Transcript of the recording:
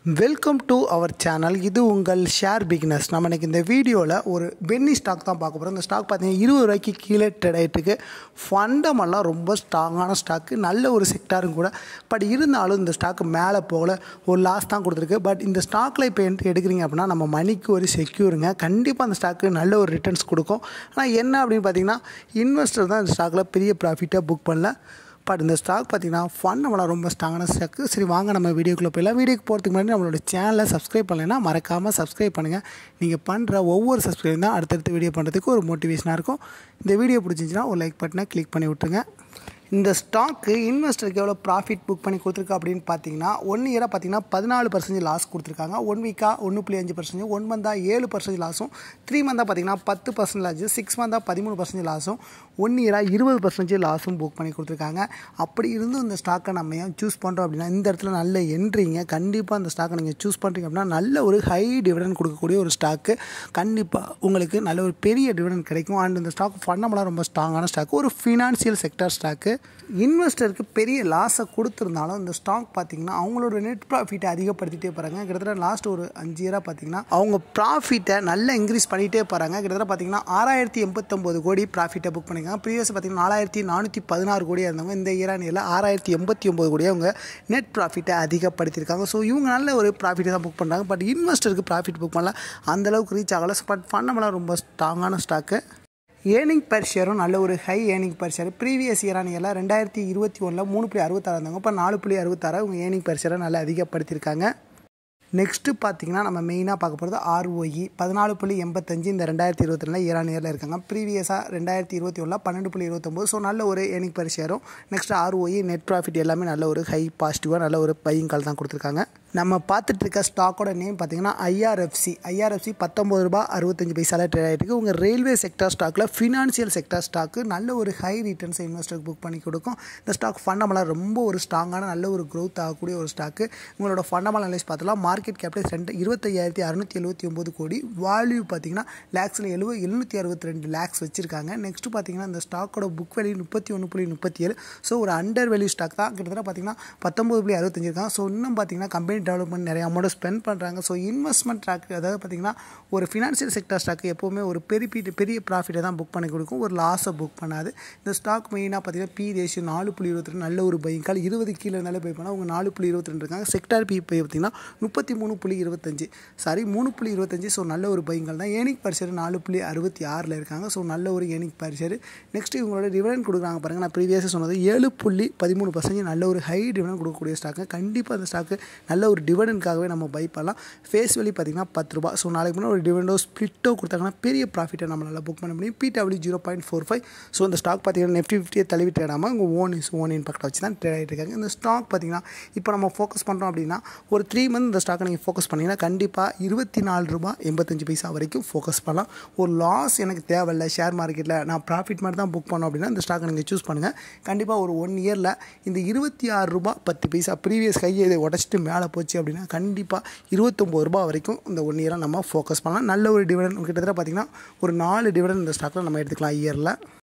welcome to our channel இது உங்கள் share bigness நம்ம இன்னைக்கு இந்த வீடியோவில் ஒரு பென்னி ஸ்டாக் தான் பார்க்க போகிறோம் இந்த ஸ்டாக் பார்த்தீங்கன்னா இருபது ரூபாய்க்கு கீழே ட்ரேட் ஆகிட்டுருக்கு ஃபண்டமெல்லாம் ரொம்ப ஸ்ட்ராங்கான ஸ்டாக்கு நல்ல ஒரு செக்டாரும் கூட பட் இருந்தாலும் இந்த ஸ்டாக்கு மேலே போகல ஒரு லாஸ் தான் கொடுத்துருக்கு பட் இந்த ஸ்டாக்கில் இப்போ என்ட்ரி எடுக்கிறீங்க அப்படின்னா நம்ம மணிக்கு ஒரு செக்யூருங்க கண்டிப்பாக அந்த ஸ்டாக்கு நல்ல ஒரு ரிட்டர்ன்ஸ் கொடுக்கும் ஆனால் என்ன அப்படின்னு பார்த்தீங்கன்னா இன்வெஸ்டர் தான் இந்த ஸ்டாக்கில் பெரிய ப்ராஃபிட்டாக புக் பண்ணல பட் இந்த ஸ்டாக் பார்த்தீங்கன்னா ஃபண்டமெல்லாம் ரொம்ப ஸ்ட்ராங்கான ஸ்டாக்கு சரி வாங்க நம்ம வீடியோக்குள்ளே போயிடலாம் வீடியோக்கு போகிறதுக்கு முன்னாடி நம்மளோட சேனலை சப்ஸ்கிரைப் பண்ணலைன்னா மறக்காமல் சப்ஸ்கிரைப் பண்ணுங்கள் நீங்கள் பண்ணுற ஒவ்வொரு சப்ஸ்கிரைப் தான் அடுத்தடுத்த வீடியோ பண்ணுறதுக்கு ஒரு மோட்டிவேஷனாக இருக்கும் இந்த வீடியோ பிடிச்சிருந்துச்சுன்னா ஒரு லைக் பட்டனை கிளிக் பண்ணி விட்ருங்க இந்த ஸ்டாக்கு இன்வெஸ்டருக்கு எவ்வளோ ப்ராஃபிட் புக் பண்ணி கொடுத்துருக்கு அப்படின்னு பார்த்தீங்கன்னா ஒன் இயராக பார்த்தீங்கன்னா பதினாலு பர்சன்டேஜ் லாஸ் கொடுத்துருக்காங்க ஒன் வீக்காக ஒன்று புள்ளி அஞ்சு பர்சன்டேஜ் ஒன் மந்தாக ஏழு பர்சன்டேஜ் லாஸும் த்ரீ மந்தாக பார்த்தீங்கன்னா பத்து பர்சன்ட் லாஸ் சிக்ஸ் மந்தாக பதிமூணு பர்சன்டேஜ் லாஸும் ஒன் இயராக இருபது பர்சன்டேஜ் லாஸும் புக் பண்ணி கொடுத்துருக்காங்க அப்படி இருந்தும் இந்த ஸ்டாக்கை நம்ம ஏன் சூஸ் பண்ணுறோம் அப்படின்னா இந்த இடத்துல நல்ல என்ட்ரிங்க கண்டிப்பாக அந்த ஸ்டாக்கை நீங்கள் சூஸ் பண்ணுறீங்க அப்படின்னா நல்ல ஒரு ஹை டிவிடன் கொடுக்கக்கூடிய ஒரு ஸ்டாக்கு கண்டிப்பாக உங்களுக்கு நல்ல ஒரு பெரிய டிவிடன் கிடைக்கும் அண்ட் இந்த ஸ்டாக் ஃபண்டமெல்லாம் ரொம்ப ஸ்ட்ராங்கான ஸ்டாக்கு ஒரு ஃபினான்சியல் செக்டர் ஸ்டாக்கு இன்வெஸ்டருக்கு பெரிய லாஸை கொடுத்துருந்தாலும் இந்த ஸ்டாக் பார்த்தீங்கன்னா அவங்களோட நெட் ப்ராஃபிட்டை அதிகப்படுத்திட்டே போகிறாங்க கிட்டத்தட்ட லாஸ்ட் ஒரு அஞ்சு இயராக பார்த்தீங்கன்னா அவங்க ப்ராஃபிட்டை நல்லா இன்க்ரீஸ் பண்ணிகிட்டே போகிறாங்க கிட்டத்தட்ட பார்த்தீங்கன்னா ஆறாயிரத்தி எண்பத்தொம்போது கோடி ப்ராஃபிட்டை புக் பண்ணியிருக்காங்க ப்ரீவியஸ் பார்த்தீங்கன்னா நாலாயிரத்தி நானூற்றி பதினாறு கோடியாக இருந்தவங்க இந்த இயரானியில் ஆறாயிரத்தி எண்பத்தி ஒம்பது கோடியாக அவங்க நெட் ப்ராஃபிட்டை அதிகப்படுத்தியிருக்காங்க ஸோ இவங்க நல்ல ஒரு ப்ராஃபிட்டை தான் புக் பண்ணுறாங்க பட் இன்வெஸ்டருக்கு ப்ராஃபிட் புக் பண்ணல அந்தளவுக்கு ரீச் ஆகலை பட் ஃபண்டமெல்லாம் ரொம்ப ஸ்ட்ராங்கான ஸ்டாக்கு ஏர்னிங் பர் ஷேரும் நல்ல ஒரு high earning per share previous இயரான எல்லாம் ரெண்டாயிரத்தி இருபத்தி ஒன்றில் மூணு புள்ளி அறுபத்தாறு இருந்தாங்க இப்போ நாலு புள்ளி அறுபத்தாறு அவங்க ஏர்னிங் பர் ஷேரை நல்லா அதிகப்படுத்தியிருக்காங்க நெக்ஸ்ட்டு பார்த்தீங்கன்னா நம்ம மெயினாக பார்க்க போகிறது ஆர்ஓஇ பதினாலு புள்ளி எண்பத்தஞ்சு இந்த ரெண்டாயிரத்தி இருபத்தி ரெண்டில் ஈரான் இயரில் இருக்காங்க ப்ரீவியஸாக ரெண்டாயிரத்தி இருபத்தி ஒன்றில் பன்னெண்டு புள்ளி இருபத்தொம்போது ஸோ நல்ல ஒரு ஏர்னிங் பர் ஷேரும் நெக்ஸ்ட் ஆர்ஓஇ நெட் ப்ராஃபிட் எல்லாமே நல்ல ஒரு ஹை பாசிட்டிவாக நல்ல ஒரு பையிங் கால் தான் கொடுத்துருக்காங்க நம்ம பார்த்துட்டு இருக்க ஸ்டாக்கோட நேம் பார்த்தீங்கன்னா ஐஆர்எஃப்சி ஐஆர்எஃப்சி பத்தொம்பது ரூபா அறுபத்தஞ்சு பைசால ட்ரேட் ஆகிட்டு இருக்கு உங்கள் ரயில்வே செக்டர் ஸ்டாக்கில் ஃபினான்ஷியல் செக்டர் ஸ்டாக்கு நல்ல ஒரு ஹை ரிட்டர்ன்ஸ் இன்வெஸ்டருக்கு புக் பண்ணி கொடுக்கும் இந்த ஸ்டாக் ஃபண்டமெல்லாம் ரொம்ப ஒரு ஸ்ட்ராங்கான நல்ல ஒரு க்ரோத் ஆகக்கூடிய ஒரு ஸ்டாக்கு உங்களோட ஃபண்டமெண்டல் அனலைஸ் பார்த்தலாம் மார்க்கெட் கேபிட்டல் ரெண்டு இருபத்தையாயிரத்தி அறுநூற்றி எழுபத்தி ஒம்பது கோடி வேல்யூ பார்த்தீங்கன்னா லேக்ஸில் எழுபது எழுநூற்றி அறுபத்தி ரெண்டு லேக்ஸ் வச்சிருக்காங்க நெக்ஸ்ட் பார்த்தீங்கன்னா இந்த ஸ்டாக்கோட புக் வேல்யூ முப்பத்தி ஒன்று புள்ளி முப்பத்தி ஏழு ஸோ ஒரு அண்டர் வேல்யூ ஸ்டாக் தான் கிட்டத்தட்ட பார்த்தீங்கன்னா பத்தொம்பது புள்ளி அறுபத்தஞ்சு இருக்காங்க ஸோ இன்னும் பார்த்தீங்கன்னா கம்பெனி டெவலப்மெண்ட் நிறைய அமௌண்ட் ஸ்பெண்ட் பண்ணுறாங்க ஸோ இன்வெஸ்ட்மெண்ட் ட்ராக் அதாவது பார்த்தீங்கன்னா ஒரு ஃபினான்ஷியல் செக்டர் ஸ்டாக்கு எப்போவுமே ஒரு பெரிய பெரிய ப்ராஃபிட்டை தான் புக் பண்ணி கொடுக்கும் ஒரு லாஸை புக் பண்ணாது இந்த ஸ்டாக் மெயினாக பார்த்தீங்கன்னா பி ரேஷியோ நாலு புள்ளி இருபத்தி ரெண்டு நல்ல ஒரு பையன் கால் இருபது கீழே இருந்தாலும் பை பண்ணால் அவங்க நாலு புள்ளி இருபத்தி ரெண்டு இருக்காங்க செக்டார் பி பை பார்த்தீங்கன்னா முப்பத்தி மூணு புள்ளி இருபத்தஞ்சு சாரி மூணு புள்ளி இருபத்தஞ்சு ஸோ நல்ல ஒரு பையங்கள் தான் ஏனிக் பரிசர் நாலு புள்ளி அறுபத்தி ஆறில் இருக்காங்க ஸோ நல்ல ஒரு ஏனிக் பரிசர் நெக்ஸ்ட் இவங்களோட டிவிடன் கொடுக்குறாங்க பாருங்கள் நான் ப்ரீவியஸாக சொன்னது ஏழு புள்ளி பதிமூணு பர்சன்டேஜ் நல்ல ஒரு ஹை டிவிடன் கொடுக்கக்கூடிய ஸ்டாக்கு கண்டிப்பாக அந்த ஸ்டாக்கு நல்ல ஒரு டிவிடனுக்காகவே நம்ம பை பண்ணலாம் ஃபேஸ் வேலி பார்த்திங்கன்னா பத்து ரூபா ஸோ நாளைக்கு முன்னாடி ஒரு டிவிடோ ஸ்ப்ளிட்டோ கொடுத்தாங்கன்னா பெரிய ப்ராஃபிட்டை நம்மளால் புக் பண்ண முடியும் PW zero point four five so இந்த ஸ்டாக் பார்த்தீங்கன்னா நெஃப்டி ஃபிஃப்டியை தழுவி ட்ரேடாமல் உங்கள் ஓன் இஸ் ஓன் இம்பேக்ட் வச்சு தான் ட்ரேட் ஆகிட்டு இருக்காங்க இந்த ஸ்டாக் பார்த்தீங்கன்னா இப்போ நம்ம ஃபோக்கஸ் பண்ணுறோம் அப்படின்னா ஒரு த்ரீ மந்த் இந்த ஸ்டாக்கை நீங்கள் ஃபோக்கஸ் பண்ணிங்கன்னா கண்டிப்பாக இருபத்தி நாலு ரூபா எண்பத்தஞ்சு பைசா வரைக்கும் ஃபோக்கஸ் பண்ணலாம் ஒரு லாஸ் எனக்கு தேவையில்லை ஷேர் மார்க்கெட்டில் நான் ப்ராஃபிட் மாதிரி தான் புக் பண்ணோம் அப்படின்னா இந்த ஸ்டாக்கை நீங்கள் சூஸ் பண்ணுங்கள் கண்டிப்பாக ஒரு ஒன் இயரில் இந்த இருபத்தி ஆறு ரூபா பத்து பைசா ப்ரீவியஸ் கையை இதை உடச்சிட்டு மேலே போச்சு அப்படின்னா கண்டிப்பாக இருபத்தொம்போது ரூபா வரைக்கும் இந்த ஒன் இயராக நம்ம ஃபோக்கஸ் பண்ணலாம் நல்ல ஒரு டிவிடன் கிட்டத்தட்ட பார்த்திங்கன்னா ஒரு நாலு டிவிடன் இந்த ஸ்டாக்கில் நம்ம எடுத்துக்கலாம் இயரில்